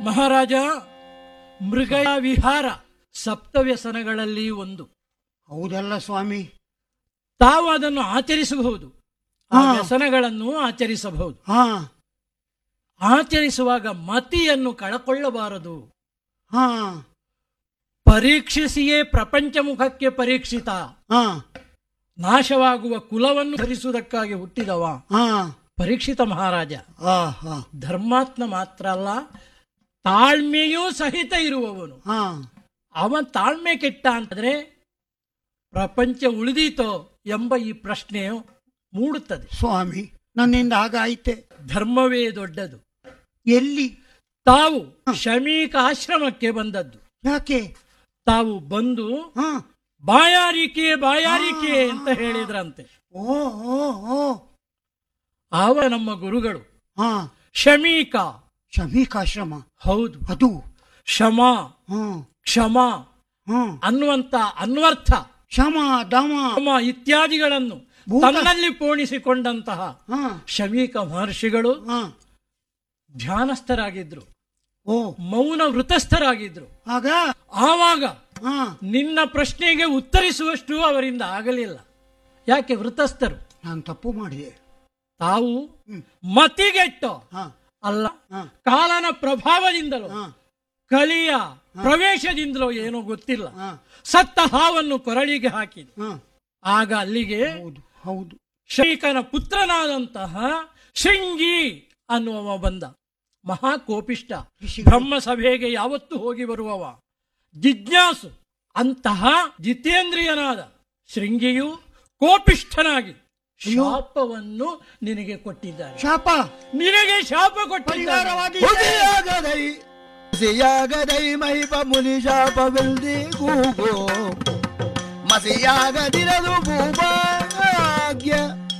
ಮಹಾರಾಜ ಮೃಗ ವಿಹಾರ ಸಪ್ತವ್ಯಸನಗಳಲ್ಲಿ ಒಂದು ಹೌದಲ್ಲ ಸ್ವಾಮಿ ತಾವು ಅದನ್ನು ಆಚರಿಸಬಹುದು ಆ ಹಾ. ವ್ಯಸನಗಳನ್ನು ಆಚರಿಸಬಹುದು ಹಾ ಆಚರಿಸುವಾಗ ಮತಿಯನ್ನು ಕಳಕೊಳ್ಳಬಾರದು ಹಾ ಪರೀಕ್ಷಿಸಿಯೇ ಪ್ರಪಂಚ ಮುಖಕ್ಕೆ ಪರೀಕ್ಷಿತ ಹಾ ನಾಶವಾಗುವ ಕುಲವನ್ನು ಧರಿಸುವುದಕ್ಕಾಗಿ ಹುಟ್ಟಿದವ ಹಾ ಪರೀಕ್ಷಿತ ಮಹಾರಾಜ ಹಾ ಹಾ ಧರ್ಮಾತ್ಮ ಮಾತ್ರ ಅಲ್ಲ ತಾಳ್ಮೆಯೂ ಸಹಿತ ಇರುವವನು ಹಾ ಅವನ್ ತಾಳ್ಮೆ ಕೆಟ್ಟ ಅಂತಂದ್ರೆ ಪ್ರಪಂಚ ಉಳಿದೀತೋ ಎಂಬ ಈ ಪ್ರಶ್ನೆಯು ಮೂಡುತ್ತದೆ ಸ್ವಾಮಿ ನನ್ನಿಂದ ಹಾಗಾಯ್ತೆ ಧರ್ಮವೇ ದೊಡ್ಡದು ಎಲ್ಲಿ ತಾವು ಶಮೀಕ ಆಶ್ರಮಕ್ಕೆ ಬಂದದ್ದು ಯಾಕೆ ತಾವು ಬಂದು ಹಾ ಬಾಯಾರಿಕೆ ಬಾಯಾರಿಕೆ ಅಂತ ಹೇಳಿದ್ರಂತೆ ಓ ಓ ಓ ಆವ ನಮ್ಮ ಗುರುಗಳು ಹಾ ಶಮೀಕ ಶಮೀಕಾಶ್ರಮ ಹೌದು ಅದು ಶಮ ಹ್ಮ್ ಕ್ಷಮ ಹ್ಮ್ ಅನ್ನುವಂತ ಅನ್ವರ್ಥ ಶಮ ದಮ ಶಮ ಇತ್ಯಾದಿಗಳನ್ನು ಭೂತ- ತನ್ನಲ್ಲಿ ಪೋಣಿಸಿಕೊಂಡಂತಹ ಹಾ ಶಮೀಕ ಮಹರ್ಷಿಗಳು ಹಾ ಧ್ಯಾನಸ್ಥರಾಗಿದ್ರು ಓ ಮೌನ ವೃತಸ್ಥರಾಗಿದ್ರು ಆಗ ಆವಾಗ ಹಾ ನಿನ್ನ ಪ್ರಶ್ನೆಗೆ ಉತ್ತರಿಸುವಷ್ಟು ಅವರಿಂದ ಆಗಲಿಲ್ಲ ಯಾಕೆ ವೃತಸ್ಥರು ನಾನು ತಪ್ಪು ಮಾಡಿದೆ ತಾವು ಹ್ಮ್. ಮತಿಗೆಟ್ಟು ಹಾ ಅಲ್ಲ ಹಾ ಕಾಲನ ಪ್ರಭಾವದಿಂದಲೋ ಹಾ ಕಲಿಯ ಪ್ರವೇಶದಿಂದಲೋ ಏನೋ ಗೊತ್ತಿಲ್ಲ ಹಾ ಸತ್ತ ಹಾವನ್ನು ಕೊರಳಿಗೆ ಹಾಕಿದೆ ಹಾ ಆಗ ಅಲ್ಲಿಗೆ ಹೌದು ಹೌದು ಶೈಕನ ಪುತ್ರನಾದಂತಹ ಶೃಂಗಿ ಅನ್ನುವವ ಬಂದ ಮಹಾಕೋಪಿಷ್ಟ ಋಷಿಗಳು. ಬ್ರಹ್ಮ ಸಭೆಗೆ ಯಾವತ್ತೂ ಹೋಗಿ ಬರುವವ ಜಿಜ್ಞಾಸು ಅಂತಹ ಜಿತೇಂದ್ರಿಯನಾದ ಶೃಂಗಿಯು ಕೋಪಿಷ್ಠನಾಗಿ ಶಾಪವನ್ನು ನಿನಗೆ ಕೊಟ್ಟಿದ್ದಾನೆ ಶಾಪ ನಿನಗೆ ಶಾಪ ಕೊಟ್ಟಿದ್ದಾನೆ ಪರಿಹಾರವಾದಿ ಹುಸಿಯಾಗದೈ ಹುಸಿಯಾಗದೈ ಮಹಿಪ ಮುನಿ ಶಾಪವಿಲ್ದಿ ಕೂಗು ಮಸಿಯಾಗದಿರದು ಭೂಪ